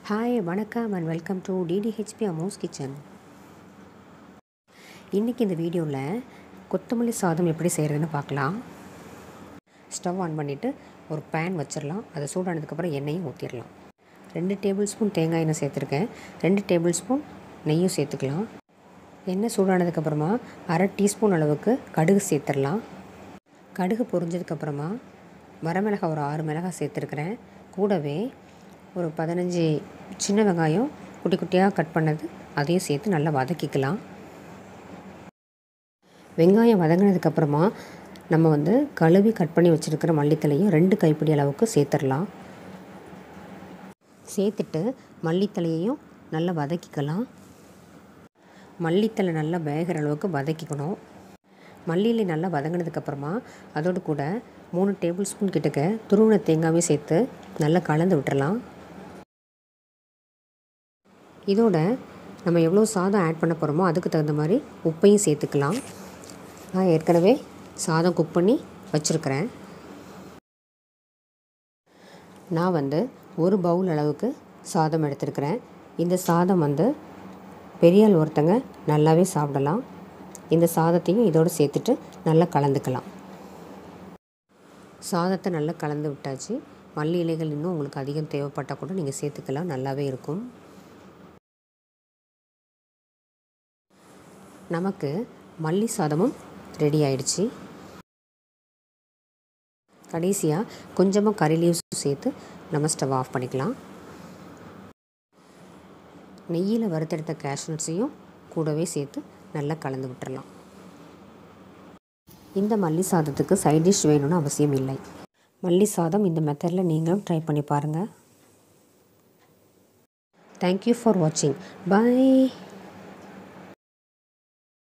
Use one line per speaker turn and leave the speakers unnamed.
hi வணக்கம் and welcome to டிடிஹெச்பி அமோஸ் கிச்சன் இன்றைக்கி இந்த வீடியோவில் கொத்தமல்லி சாதம் எப்படி செய்கிறதுன்னு பார்க்கலாம் ஸ்டவ் ஆன் பண்ணிவிட்டு ஒரு பேன் வச்சிடலாம் அதை சூடானதுக்கப்புறம் எண்ணெயும் ஊற்றிடலாம் ரெண்டு டேபிள் ஸ்பூன் தேங்காய் எண்ணெய் சேர்த்துருக்கேன் ரெண்டு டேபிள் ஸ்பூன் நெய்யும் சேர்த்துக்கலாம் எண்ணெய் சூடானதுக்கப்புறமா அரை டீஸ்பூன் அளவுக்கு கடுகு சேர்த்துடலாம் கடுகு பொரிஞ்சதுக்கப்புறமா வரமிளகாய் ஒரு ஆறு மிளகாய் சேர்த்துருக்குறேன் கூடவே ஒரு பதினஞ்சு சின்ன வெங்காயம் குட்டி குட்டியாக கட் பண்ணது அதையும் சேர்த்து நல்லா வதக்கிக்கலாம் வெங்காயம் வதங்கினதுக்கப்புறமா நம்ம வந்து கழுவி கட் பண்ணி வச்சுருக்கிற மல்லித்தலையும் ரெண்டு கைப்பிடி அளவுக்கு சேர்த்துடலாம் சேர்த்துட்டு மல்லித்தலையையும் நல்லா வதக்கிக்கலாம் மல்லித்தலை நல்லா வேகிற அளவுக்கு வதக்கிக்கணும் மல்லியில நல்லா வதங்கினதுக்கப்புறமா அதோடு கூட மூணு டேபிள் ஸ்பூன் கிட்டக்க துருவின தேங்காயும் சேர்த்து நல்லா கலந்து விட்டுறலாம் இதோட நம்ம எவ்வளோ சாதம் ஆட் பண்ண போகிறோமோ அதுக்கு தகுந்த மாதிரி உப்பையும் சேர்த்துக்கலாம் நான் ஏற்கனவே சாதம் குக் பண்ணி வச்சுருக்கிறேன் நான் வந்து ஒரு பவுல் அளவுக்கு சாதம் எடுத்துருக்கிறேன் இந்த சாதம் வந்து பெரியாள் ஒருத்தங்க நல்லாவே சாப்பிடலாம் இந்த சாதத்தையும் இதோடு சேர்த்துட்டு நல்லா கலந்துக்கலாம் சாதத்தை நல்லா கலந்து விட்டாச்சு மல்லி இலைகள் இன்னும் உங்களுக்கு அதிகம் தேவைப்பட்டால் கூட நீங்கள் சேர்த்துக்கலாம் நல்லாவே இருக்கும் நமக்கு மல்லி சாதமும் ரெடி ஆயிடுச்சு கடைசியாக கொஞ்சமாக கறி லீவ்ஸ் சேர்த்து நம்ம ஸ்டவ் ஆஃப் பண்ணிக்கலாம் நெய்யில் வறுத்தெடுத்த கேஷ்நட்ஸையும் கூடவே சேர்த்து நல்லா கலந்து விட்டுறலாம் இந்த மல்லி சாதத்துக்கு சைட் டிஷ் வேணும்னு அவசியம் இல்லை மல்லி சாதம் இந்த மெத்தடில் நீங்களும் ட்ரை பண்ணி பாருங்கள் தேங்க்யூ ஃபார் வாட்சிங் பாய்